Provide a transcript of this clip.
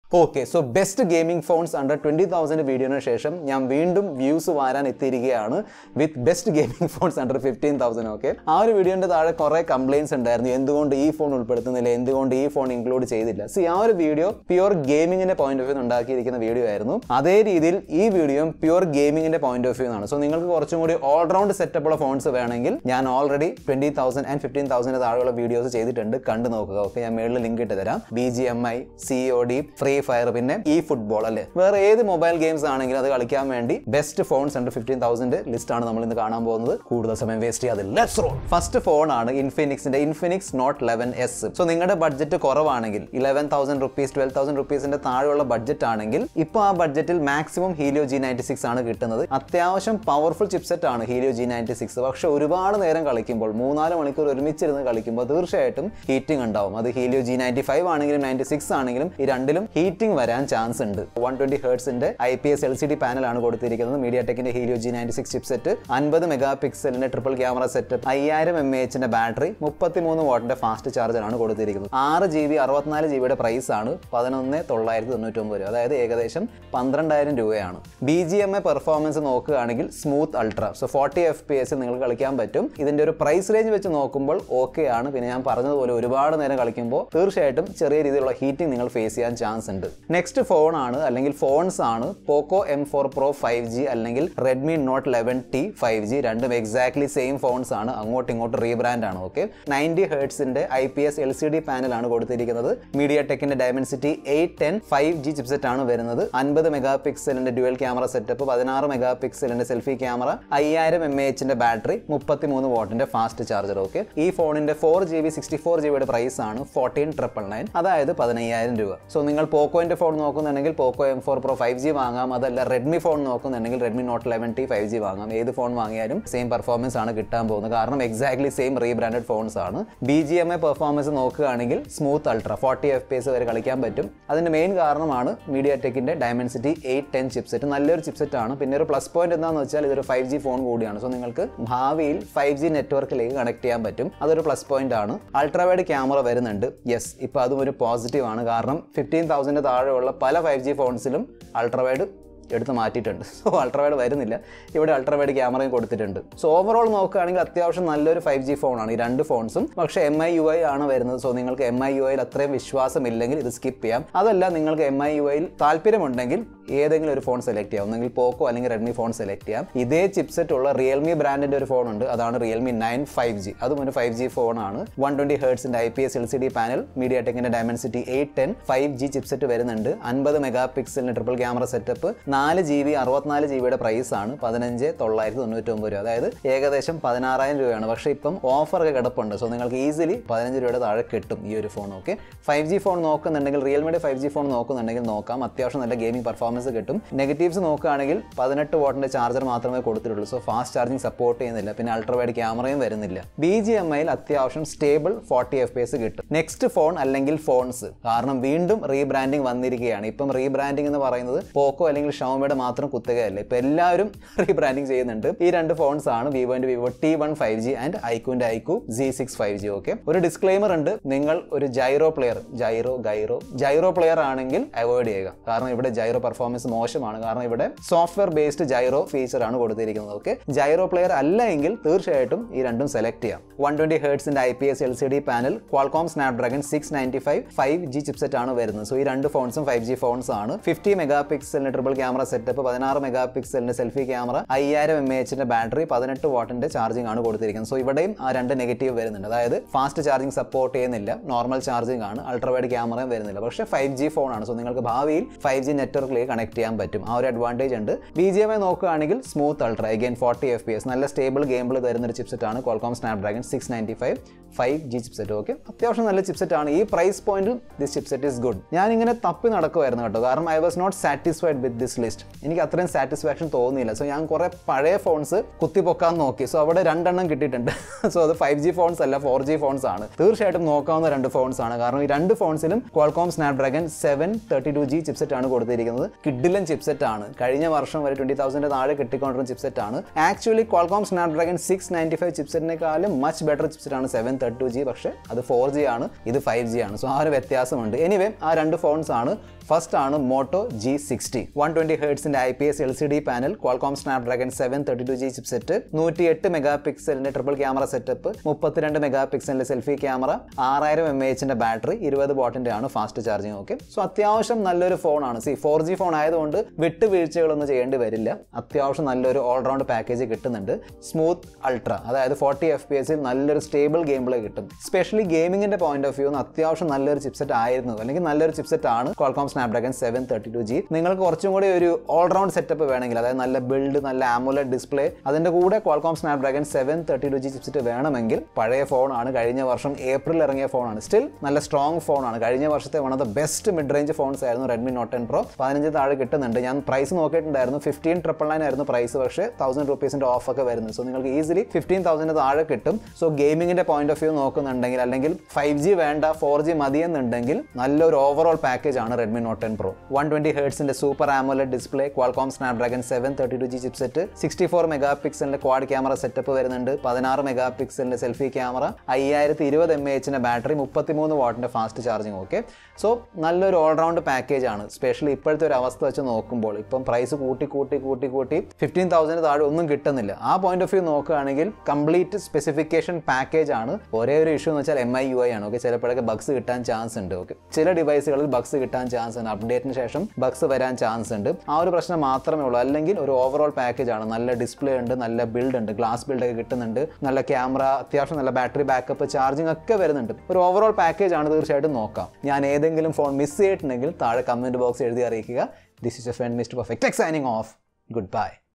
okay so best gaming phones under twenty thousand വീഡിയോന് ശേഷം ഞാൻ വീണ്ടും വ്യൂസ് വാരാൻ എത്തിയിരിക്കുകയാണ് with best gaming phones under fifteen thousand okay ആ ഒരു വീഡിയോന്റെ താഴെ കുറെ കംപ്ലൈൻസ് ഉണ്ടായിരുന്നു എന്തുകൊണ്ട് ഈ ഫോൺ ഉൾപ്പെടുത്തുന്നില്ല എന്തുകൊണ്ട് ഈ ഫോൺ ഇൻക്ലൂഡ് ചെയ്തില്ല സി ആ ഒരു വീഡിയോ പ്യുവർ ഗെയിമിങ്ങിന്റെ പോയിന്റ് ഓഫ് വ്യൂ ഉണ്ടാക്കിയിരിക്കുന്ന വീഡിയോ ആയിരുന്നു അതേ രീതിയിൽ ഈ വീഡിയോ പ്യുവർ ഗെയിമിങ്ങിന്റെ പോയിന്റ് ഓഫ് വ്യൂ ആണ് സോ നിങ്ങൾക്ക് കുറച്ചും കൂടി ഓൾറൗണ്ട് സെറ്റപ്പ് ഉള്ള ഫോൺസ് വേണമെങ്കിൽ ഞാൻ already twenty thousand and fifteen thousand താഴെയുള്ള വീഡിയോസ് ചെയ്തിട്ടുണ്ട് കണ്ടു നോക്കുക ഓക്കെ ഞാൻ മേളിൽ ലിങ്ക് ഇട്ട് തരാം B G M I C O D free fire പിന്നെ ഈ ഫുട്ബോൾ അല്ലേ വേറെ ഏത് മൊബൈൽ ഗെയിംസ് ആണെങ്കിലും അത് കളിക്കാൻ വേണ്ടി best phones under fifteen thousand list ആണ് നമ്മൾ ഇന്ന് കാണാൻ പോകുന്നത് കൂടുതൽ സമയം വേസ്റ്റ് ചെയ്യാതെ ലെറ്റ്സ് റോൾ ഫസ്റ്റ് ഫോൺ ആണ് ഇൻഫിനിക്സിന്റെ Infinix note eleven S so നിങ്ങളുടെ ബഡ്ജറ്റ് കുറവാണെങ്കിൽ eleven thousand rupees twelve thousand റുപ്പീസിന്റെ താഴെയുള്ള ബഡ്ജറ്റ് ആണെങ്കിൽ ഇപ്പോൾ ആ ബഡ്ജറ്റിൽ maximum Helio G ninety six ആണ് കിട്ടുന്നത് അത്യാവശ്യം പവർഫുൾ ചിപ്സെറ്റ് ആണ് ഹീലിയോ ജി നയൻറ്റി സിക്സ് പക്ഷെ ഒരുപാട് നേരം കളിക്കുമ്പോൾ മൂന്നാല് മണിക്കൂർ ഒരുമിച്ചിരുന്ന് കളിക്കുമ്പോൾ തീർച്ചയായിട്ടും ഹീറ്റിംഗ് ഉണ്ടാവും അത് ഹീലിയോ ജി നയൻറ്റി ഫൈവ് ആണെങ്കിലും നയൻറ്റി സിക്സ് ആണെങ്കിലും ഈ രണ്ടിലും ഹീറ്റിംഗ് വരാൻ ചാൻസ് ഉണ്ട് വൺ ട്വന്റി ഹേർട്സിന്റെ I P S L C D പാനലാണ് കൊടുത്തിരിക്കുന്നത് മീഡിയ ടെക്കിന്റെ Helio G ninety six chipset അൻപത് മെഗാ പിക്സലിന്റെ ട്രിപ്പിൾ ക്യാമറ സെറ്റപ്പ് അയ്യായിരം എം എച്ചിന്റെ ബാറ്ററി മുപ്പത്തിമൂന്ന് വാട്ടിന്റെ ഫാസ്റ്റ് ചാർജറാണ് കൊടുത്തിരിക്കുന്നത് ആറ് ജി ബി അറുപത്തിനാല് ജി ബിയുടെ പ്രൈസ് ആണ് പതിനൊന്ന് തൊള്ളായിരത്തി തൊണ്ണൂറ്റൊമ്പത് രൂപ അതായത് ഏകദേശം പന്ത്രണ്ടായിരം രൂപയാണ് B G M A performance നോക്കുകയാണെങ്കിൽ smooth ultra so forty F P S നിങ്ങൾക്ക് കളിക്കാൻ പറ്റും ഇതിന്റെ ഒരു പ്രൈസ് റേഞ്ച് വെച്ച് നോക്കുമ്പോൾ ഓക്കെ ആണ് പിന്നെ ഞാൻ പറഞ്ഞതുപോലെ ഒരുപാട് നേരം കളിക്കുമ്പോൾ തീർച്ചയായിട്ടും ചെറിയ രീതിയിലുള്ള ഹീറ്റിംഗ് നിങ്ങൾ ഫേസ് ചെയ്യാൻ ചാൻസ് ഉണ്ട് നെക്സ്റ്റ് ഫോൺ ആണ് അല്ലെങ്കിൽ ഫോൺസ് ആണ് Poco M four pro five G അല്ലെങ്കിൽ Redmi note eleven T five G രണ്ടും എക്സാക്ട്ലി സെയിം ഫോൺസ് ആണ് അങ്ങോട്ടും ഇങ്ങോട്ടും റീബ്രാൻഡ് ആണ് ഓക്കെ നയൻറ്റി ഹേർട്സിന്റെ I P S L C D പാനലാണ് കൊടുത്തിരിക്കുന്നത് മീഡിയ ടെക്കിന്റെ Dimensity eight ten five G chipset ആണ് വരുന്നത് അൻപത് മെഗാ പിക്സലിന്റെ ഡ്യുവൽ ക്യാമറ സെറ്റപ്പ് പതിനാറ് മെഗാ പിക്സലിന്റെ സെൽഫി ക്യാമറ അയ്യായിരം എം എച്ചിന്റെ ബാറ്ററി മുപ്പത്തിമൂന്ന് വാട്ടിന്റെ ഫാസ്റ്റ് ചാർജർ ഓക്കെ ഈ ഫോണിന്റെ four G B sixty four G ബിയുടെ പ്രൈസ് ആണ് ഫോർട്ടീൻ ട്രിപ്പിൾ നയൻ അതായത് പതിനയ്യായിരം രൂപ സോ നിങ്ങൾ പോക്കോന്റെ ഫോൺ നോക്കുന്നുണ്ടെങ്കിൽ Poco M four pro five G വാങ്ങാം അതല്ല റെഡ്മി ഫോൺ നോക്കുന്നുണ്ടെങ്കിൽ Redmi note eleven T five G വാങ്ങാം ഏത് ഫോൺ വാങ്ങിയാലും സെയിം പെർഫോമൻസ് ആണ് കിട്ടാൻ പോകുന്നത് കാരണം എക്സാക്ട്ലി സെയിം റീബ്രാൻഡഡ് ഫോൺസ് ആണ് B G M I performance നോക്കുകയാണെങ്കിൽ smooth ultra forty F P S വരെ കളിക്കാൻ പറ്റും അതിന്റെ മെയിൻ കാരണമാണ് മീഡിയ ടെക്കിന്റെ ഡയമൻസിറ്റി എയ്റ്റ് ടെൻ ചിപ്സെറ്റ് നല്ലൊരു ചിപ്സെറ്റ് ആണ് പിന്നെ ഒരു പ്ലസ് പോയിന്റ് എന്താണെന്ന് വെച്ചാൽ ഇതൊരു ഫൈവ് ജി ഫോൺ കൂടിയാണ് സോ നിങ്ങൾക്ക് ഭാവിയിൽ ഫൈവ് ജി നെറ്റ്വർക്കിലേക്ക് കണക്ട് ചെയ്യാൻ പറ്റും അതൊരു പ്ലസ് പോയിന്റ് ആണ് അൾട്രാവൈഡ് ക്യാമറ വരുന്നുണ്ട് യെസ് ഇപ്പോൾ അതും ഒരു പോസിറ്റീവ് ആണ് കാരണം ഫിഫ്റ്റീൻ തൗസൻഡ് താഴെയുള്ള പല ഫൈവ് ജി ഫോൺസിലും അൾട്രാവൈഡ് എടുത്ത് മാറ്റിയിട്ടുണ്ട് സോ അൾട്രാവൈഡ് വരുന്നില്ല ഇവിടെ അൾട്രാവൈഡ് ക്യാമറയും കൊടുത്തിട്ടുണ്ട് സോ ഓവറോൾ നോക്കുകയാണെങ്കിൽ അത്യാവശ്യം നല്ലൊരു ഫൈവ് ജി ഫോണാണ് ഈ രണ്ട് ഫോൺസും പക്ഷേ എം ഐ യു ഐ ആണ് വരുന്നത് സോ നിങ്ങൾക്ക് എം ഐ യു ഐയിൽ അത്രയും വിശ്വാസമില്ലെങ്കിൽ ഇത് സ്കിപ്പ് ചെയ്യാം അതല്ല നിങ്ങൾക്ക് എം ഐ യു ഐയിൽ താല്പര്യമുണ്ടെങ്കിൽ ഏതെങ്കിലും ഒരു ഫോൺ സെലക്ട് ചെയ്യാം ഒന്നെങ്കിൽ പോക്കോ അല്ലെങ്കിൽ റെഡ്മി ഫോൺ സെലക്ട് ചെയ്യാം ഇതേ ചിപ്സെറ്റ് ഉള്ള റിയൽമി ബ്രാൻഡിന്റെ ഒരു ഫോൺ ഉണ്ട് അതാണ് റിയൽമി നയൻ ഫൈവ് ജി അതും ഒരു ഫൈവ് ജി ഫോണാണ് വൺ ട്വന്റി ഹേർട്സിന്റെ I P S L C D panel മീഡിയ ടെക്കിന്റെ Dimensity eight ten five G chipset വരുന്നുണ്ട് അൻപത് മെഗാ പിക്സലിന്റെ ട്രിപ്പിൾ ക്യാമറ സെറ്റപ്പ് നാല് ജി ബി അറുപത്തിനാല് ജി ബിയുടെ പ്രൈസ് ആണ് പതിനഞ്ച് തൊള്ളായിരത്തി തൊണ്ണൂറ്റി ഒമ്പത് രൂപ അതായത് ഏകദേശം പതിനാറായിരം രൂപയാണ് പക്ഷേ ഇപ്പം ഓഫറൊക്കെ കിടപ്പുണ്ട് സോ നിങ്ങൾക്ക് ഈസിലി പതിനഞ്ച് രൂപയുടെ താഴെ കിട്ടും ഈ ഒരു phone okay five G phone നോക്കുന്നുണ്ടെങ്കിൽ റിയൽമിയുടെ ഫൈവ് ജി ഫോൺ നോക്കുന്നുണ്ടെങ്കിൽ നോക്കാം അത്യാവശ്യം നല്ല ഗെയിമിംഗ് പെർഫോമൻസ് കിട്ടും നെഗറ്റീവ്സ് നോക്കുകയാണെങ്കിൽ പതിനെട്ട് വാട്ടിന്റെ ചാർജർ മാത്രമേ കൊടുത്തിട്ടുള്ളൂ സോ ഫാസ്റ്റ് ചാർജിങ് സപ്പോർട്ട് ചെയ്യുന്നില്ല പിന്നെ അൾട്രാവൈഡ് ക്യാമറയും വരുന്നില്ല ബി ജി എം ഐയിൽ അത്യാവശ്യം stable forty F P S കിട്ടും നെക്സ്റ്റ് ഫോൺ അല്ലെങ്കിൽ ഫോൺസ് കാരണം വീണ്ടും റീബ്രാൻഡിങ് വന്നിരിക്കുകയാണ് ഇപ്പം റീബ്രാൻഡിംഗ് എന്ന് പറയുന്നത് പോക്കോ അല്ലെങ്കിൽ ഷോമിയുടെ മാത്രം കുത്തകയല്ല ഇപ്പം എല്ലാവരും റീബ്രാൻഡിംഗ് ചെയ്യുന്നുണ്ട് ഈ രണ്ട് ഫോൺസ് ആണ് വിവോന്റെ Vivo T one five G and ഐക്യുന്റെ iQOO G six five G okay ഒരു ഡിസ്ക്ലെയിമർ ഉണ്ട് നിങ്ങൾ ഒരു gyro player gyro gyro gyro player ആണെങ്കിൽ അവോയ്ഡ് ചെയ്യുക കാരണം ഇവിടെ ജൈറോ പെർഫോമൻസ് മോശമാണ് കാരണം ഇവിടെ സോഫ്റ്റ്വെയർ ബേസ്ഡ് ജൈറോ ഫീച്ചർ ആണ് കൊടുത്തിരിക്കുന്നത് ഓക്കെ ജൈറോ പ്ലെയർ അല്ല എങ്കിൽ തീർച്ചയായിട്ടും ഈ രണ്ടും സെലക്ട് ചെയ്യാം വൺ ട്വന്റി ഹേർട്സിന്റെ I P S L C D panel Qualcomm Snapdragon six ninety five five G chipset ആണ് വരുന്നത് സോ ഈ രണ്ട് ഫോൺസും ഫൈവ് ജി ഫോൺസ് ആണ് ഫിഫ്റ്റി മെഗാ പിക്സലിന്റെ ട്രിപ്പിൾ ക്യാമറ സെറ്റപ്പ് പതിനാറ് മെഗാ പിക്സലിന്റെ സെൽഫി ക്യാമറ അയ്യായിരം എം എച്ചിന്റെ ബാറ്ററി പതിനെട്ട് വാട്ടിന്റെ ചാർജിംഗ് ആണ് കൊടുത്തിരിക്കുന്നത് സോ ഇവിടെയും ആ രണ്ട് നെഗറ്റീവ് വരുന്നുണ്ട് അതായത് ഫാസ്റ്റ് ചാർജിംഗ് സപ്പോർട്ട് ചെയ്യുന്നില്ല നോർമൽ ചാർജിംഗ് ആണ് അൾട്രാവൈഡ് ക്യാമറയും വരുന്നില്ല പക്ഷേ ഫൈവ് ജി ഫോൺ ആണ് സോ നിങ്ങൾക്ക് ഭാവിയിൽ ഫൈവ് ജി നെറ്റ്വർക്കിലേക്ക് കണക്ട് ചെയ്യാൻ പറ്റും ആ ഒരു അഡ്വാൻറ്റേജ് ഉണ്ട് ബി ജി എം ഐ നോക്കുകയാണെങ്കിൽ smooth ultra again forty F P S നല്ല സ്റ്റേബിൾ ഗെയിമിൽ തരുന്ന ഒരു ചിപ്സെറ്റ് ആണ് Qualcomm Snapdragon six ninety five five G chipset okay അത്യാവശ്യം നല്ല ചിപ്സെറ്റ് ആണ് ഈ പ്രൈസ് പോയിന്റിൽ ദിസ് ചിപ്സെറ്റ് ഇസ് ഗുഡ് ഞാൻ ഇങ്ങനെ തപ്പി നടക്കുമായിരുന്നു കേട്ടോ കാരണം I was not satisfied with this price list എനിക്ക് അത്രയും സാറ്റിസ്ഫാക്ഷൻ തോന്നിയില്ല സോ ഞാൻ കുറേ പഴയ ഫോൺസ് കുത്തിപ്പൊക്കാൻ നോക്കി സോ അവിടെ രണ്ടെണ്ണം കിട്ടിയിട്ടുണ്ട് സോ അത് ഫൈവ് ജി ഫോൺസ് അല്ല ഫോർ ജി ഫോൺസ് ആണ് തീർച്ചയായിട്ടും നോക്കാവുന്ന രണ്ട് ഫോൺസ് ആണ് കാരണം ഈ രണ്ട് ഫോൺസിലും Qualcomm Snapdragon seven thirty two G chipset ആണ് കൊടുത്തിരിക്കുന്നത് കിഡിലൻ ചിപ്സെറ്റ് ആണ് കഴിഞ്ഞ വർഷം വരെ ട്വന്റി തൗസൻഡ് താഴെ കിട്ടിക്കൊണ്ടിരുന്ന ചിപ്സെറ്റ് ആണ് actually Qualcomm Snapdragon six ninety five ചിപ്സെറ്റിനേക്കാളും മച്ച് ബെറ്റർ ചിപ്സെറ്റ് ആണ് സെവൻ തേർട്ടി ടു ജി പക്ഷേ അത് ഫോർ ജി ആണ് ഇത് ഫൈവ് ജി ആണ് സോ ആ ഒരു വ്യത്യാസമുണ്ട് എനിവേ ആ രണ്ട് ഫോൺസ് ആണ് ഫസ്റ്റ് ആണ് Moto G sixty one twenty ഹേർട്സിന്റെ I P S L C D panel Qualcomm Snapdragon seven thirty two G chipset നൂറ്റി എട്ട് മെഗാ പിക്സലിന്റെ ട്രിപ്പിൾ ക്യാമറ സെറ്റപ്പ് മുപ്പത്തിരണ്ട് മെഗാ പിക്സലിന്റെ സെൽഫി ക്യാമറ ആറായിരം എം എച്ചിന്റെ ബാറ്ററി ഇരുപത് ബോട്ടിന്റെ ആണ് ഫാസ്റ്റ് ചാർജിങ് ഓക്കെ സോ അത്യാവശ്യം നല്ലൊരു ഫോണാണ് സി ഫോർ ജി ഫോൺ ആയതുകൊണ്ട് വിട്ടുവീഴ്ചകളൊന്നും ചെയ്യേണ്ടി വരില്ല അത്യാവശ്യം നല്ലൊരു ഓൾറൗണ്ട് പാക്കേജ് കിട്ടുന്നുണ്ട് സ്മൂത്ത് അൾട്ര അതായത് ഫോർട്ടി എഫ് പി എസിൽ നല്ലൊരു സ്റ്റേബിൾ ഗെയിം പ്ലേ കിട്ടും സ്പെഷ്യലി ഗെയിമിങ്ങിന്റെ പോയിന്റ് ഓഫ് വ്യൂ അത്യാവശ്യം നല്ലൊരു ചിപ്സെറ്റ് ആയിരുന്നു അല്ലെങ്കിൽ നല്ലൊരു ചിപ്സെറ്റ് ആണ് Qualcomm Snapdragon seven thirty two G നിങ്ങൾക്ക് കുറച്ചും കൂടി ഒരു ഓൾറൗണ്ട് സെറ്റപ്പ് വേണമെങ്കിൽ അതായത് നല്ല ബിൽഡ് നല്ല ആമുലറ്റ് ഡിസ്പ്ലേ അതിന്റെ കൂടെ Qualcomm Snapdragon seven thirty two G chipset വേണമെങ്കിൽ പഴയ ഫോണാണ് കഴിഞ്ഞ വർഷം ഏപ്രിൽ ഇറങ്ങിയ ഫോണാണ് സ്റ്റിൽ നല്ല സ്ട്രോങ് ഫോണാണ് കഴിഞ്ഞ വർഷത്തെ one of the best mid range phones ആയിരുന്നു റെഡ്മി നോട്ട് ടെൻ പ്രോ പതിനഞ്ച് താഴെ കിട്ടുന്നുണ്ട് ഞാൻ പ്രൈസ് നോക്കിയിട്ടുണ്ടായിരുന്നു ഫിഫ്റ്റീൻ ട്രിപ്പിൾ നയൻ ആയിരുന്നു പ്രൈസ് പക്ഷേ തൗസൻഡ് റുപ്പീസിന്റെ ഓഫ് ഒക്കെ വരുന്നു സോ നിങ്ങൾക്ക് ഈസിലി ഫിഫ്റ്റീൻ തൗസൻഡ് താഴെ കിട്ടും സോ ഗെയിമിങ്ങിന്റെ പോയിന്റ് ഓഫ് വ്യൂ നോക്കുന്നുണ്ടെങ്കിൽ അല്ലെങ്കിൽ ഫൈവ് ജി വേണ്ട ഫോർ ജി മതിയെന്നുണ്ടെങ്കിൽ നല്ലൊരു ഓവറോൾ പാക്കേജ് ആണ് Redmi Note ten Pro one twenty ഹേർട്സിന്റെ super AMOLED display Qualcomm Snapdragon seven thirty two G chipset sixty four mega പിക്സലിന്റെ ക്വാഡ് ക്യാമറ സെറ്റപ്പ് വരുന്നുണ്ട് പതിനാറ് മെഗാ പിക്സലിന്റെ സെൽഫി ക്യാമറ അയ്യായിരത്തി ഇരുപത് എം എച്ചിന്റെ ബാറ്ററി മുപ്പത്തിമൂന്ന് വാട്ടിന്റെ ഫാസ്റ്റ് ചാർജിങ് ഓക്കെ സോ നല്ലൊരു ഓൾറൗണ്ട് പാക്കേജ് ആണ് സ്പെഷ്യലി ഇപ്പോഴത്തെ ഒരു അവസ്ഥ വെച്ച് നോക്കുമ്പോൾ ഇപ്പം പ്രൈസ് കൂട്ടി കൂട്ടി കൂട്ടി കൂട്ടി ഫിഫ്റ്റീൻ തൗസൻഡ് താഴെ ഒന്നും കിട്ടുന്നില്ല ആ പോയിന്റ് ഓഫ് വ്യൂ നോക്കുകയാണെങ്കിൽ കംപ്ലീറ്റ് സ്പെസിഫിക്കേഷൻ പാക്കേജ് ആണ് ഒരേ ഒരു ഇഷ്യൂ എന്ന് വെച്ചാൽ എം ഐ യു ഐ ആണ് ഓക്കെ ചിലപ്പോഴൊക്കെ ബഗ്സ് കിട്ടാൻ ചാൻസ് ഉണ്ട് ഓക്കെ ചില ഡിവൈസുകളിൽ ബഗ്സ് കിട്ടാൻ ചാൻസ് ഉണ്ട് അപ്ഡേറ്റിന് ശേഷം ബഗ്സ് വരാൻ ചാൻസ് ഉണ്ട് ആ ഒരു പ്രശ്നം മാത്രമേ ഉള്ളൂ അല്ലെങ്കിൽ ഒരു ഓവറോൾ പാക്കേജ് ആണ് നല്ല ഡിസ്പ്ലേ ഉണ്ട് നല്ല ബിൽഡ് ഉണ്ട് ഗ്ലാസ് ബിൽഡ് ഒക്കെ കിട്ടുന്നുണ്ട് നല്ല ക്യാമറ അത്യാവശ്യം നല്ല ബാറ്ററി ബാക്കപ്പ് ചാർജിങ് ഒക്കെ വരുന്നുണ്ട് ഒരു ഓവറോൾ പാക്കേജ് ആണ് തീർച്ചയായിട്ടും നോക്കാം ഞാൻ ഏതെങ്കിലും ഫോൺ മിസ് ചെയ്തിട്ടുണ്ടെങ്കിൽ താഴെ കമന്റ് ബോക്സ് എഴുതി അറിയിക്കുക this is a friend mist perfect signing off good by